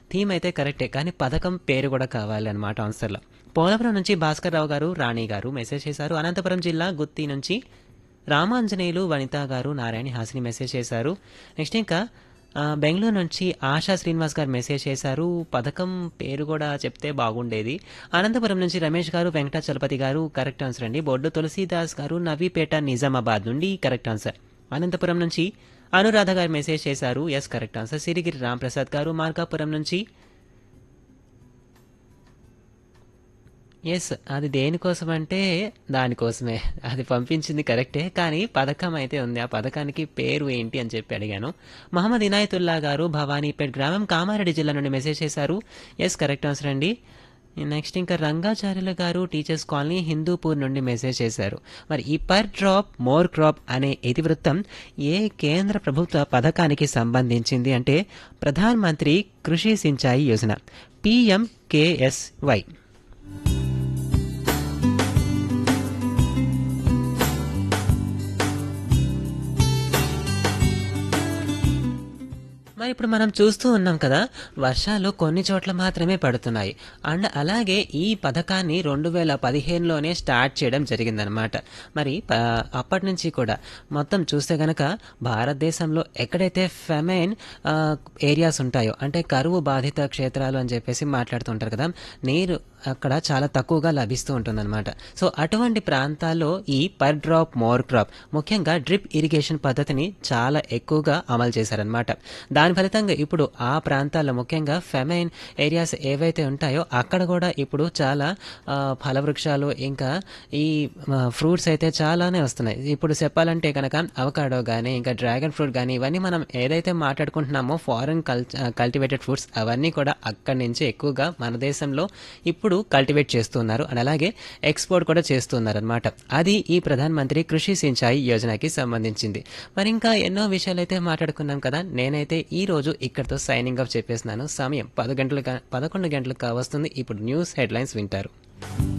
theme అయితే కరెక్టే కానీ పథకం పేరు కూడా కావాలి అనమాట ఆన్సర్లో పోలవరం నుంచి భాస్కర్ రావు గారు రాణి గారు మెసేజ్ చేశారు అనంతపురం జిల్లా గుత్తి నుంచి రామాంజనేయులు వనిత గారు నారాయణ హాసిని మెసేజ్ చేశారు నెక్స్ట్ ఇంకా ఆ, బెంగళూరు నుంచి ఆశా శ్రీనివాస్ గారు మెసేజ్ చేశారు పథకం పేరు కూడా చెప్తే బాగుండేది అనంతపురం నుంచి రమేష్ గారు వెంకటాచలపతి గారు కరెక్ట్ ఆన్సర్ అండి బొడ్డు తులసీదాస్ గారు నవీపేట నిజామాబాద్ నుండి కరెక్ట్ ఆన్సర్ అనంతపురం నుంచి అనురాధ గారు మెసేజ్ చేశారు yes correct answer Sirigiri Ramprasad garu Markapuram నుంచి ఎస్ అది దేనికోసం అంటే దానికోసమే అది పంపించింది కరెక్టే కానీ పథకం అయితే ఉంది ఆ పథకానికి పేరు ఏంటి అని చెప్పి అడిగాను మహమ్మద్ ఇనాయతుల్లా గారు భవానీపేట్ గ్రామం కామారెడ్డి జిల్లా నుండి మెసేజ్ చేశారు ఎస్ కరెక్ట్ ఆన్సర్ అండి నెక్స్ట్ ఇంకా రంగాచార్యుల గారు టీచర్స్ కాలనీ హిందూపూర్ నుండి మెసేజ్ చేశారు మరి ఈ పర్ డ్రాప్ మోర్ క్రాప్ అనే ఇతివృత్తం ఏ కేంద్ర ప్రభుత్వ పథకానికి సంబంధించింది అంటే ప్రధాన్ మంత్రి కృషి సించాయి యోజన పిఎంకేఎస్వై మరి ఇప్పుడు మనం చూస్తూ ఉన్నాం కదా వర్షాలు కొన్ని చోట్ల మాత్రమే పడుతున్నాయి అండ్ అలాగే ఈ పథకాన్ని రెండు వేల పదిహేనులోనే స్టార్ట్ చేయడం జరిగిందనమాట మరి ప- అప్పటి నుంచి కూడా మొత్తం చూస్తే గనక భారతదేశంలో ఎక్కడైతే ఫెమైన్ ఏరియాస్ ఉంటాయో అంటే కరువు బాధిత క్షేత్రాలు అని చెప్పేసి మాట్లాడుతుంటారు కదా నీరు అక్కడ చాలా తక్కువగా లభిస్తూ ఉంటుందన్నమాట సో అటువంటి ప్రాంతాల్లో ఈ పర్ డ్రాప్ మోర్ క్రాప్ ముఖ్యంగా డ్రిప్ ఇరిగేషన్ పద్ధతిని చాలా ఎక్కువగా అమలు చేశారనమాట దాని ఫలితంగా ఇప్పుడు ఆ ప్రాంతాల్లో ముఖ్యంగా ఫెమైన్ ఏరియాస్ ఏవైతే ఉంటాయో అక్కడ కూడా ఇప్పుడు చాలా ఆ, ఫలవృక్షాలు ఇంకా ఈ ఫ్రూట్స్ అయితే చాలానే వస్తున్నాయి ఇప్పుడు చెప్పాలంటే కనుక అవకాడో కానీ ఇంకా డ్రాగన్ ఫ్రూట్ కానీ ఇవన్నీ మనం ఏదైతే మాట్లాడుకుంటున్నామో ఫారెన్ కల్ కల్టివేటెడ్ ఫ్రూట్స్ అవన్నీ కూడా అక్కడి నుంచి ఎక్కువగా మన దేశంలో ఇప్పుడు కల్టివేట్ చేస్తున్నారు అండ్ అలాగే ఎక్స్పోర్ట్ కూడా చేస్తున్నారు అనమాట అది ఈ ప్రధాన మంత్రి కృషి సించాయి యోజనకి సంబంధించింది మరి ఇంకా ఎన్నో విషయాలు అయితే మాట్లాడుకున్నాం కదా నేనైతే ఈ రోజు ఇక్కడితో సైనింగ్ ఆఫ్ చెప్పేస్తున్నాను సమయం పది గంటలు పదకొండు గంటలకు కావస్తుంది ఇప్పుడు న్యూస్ హెడ్లైన్స్ వింటారు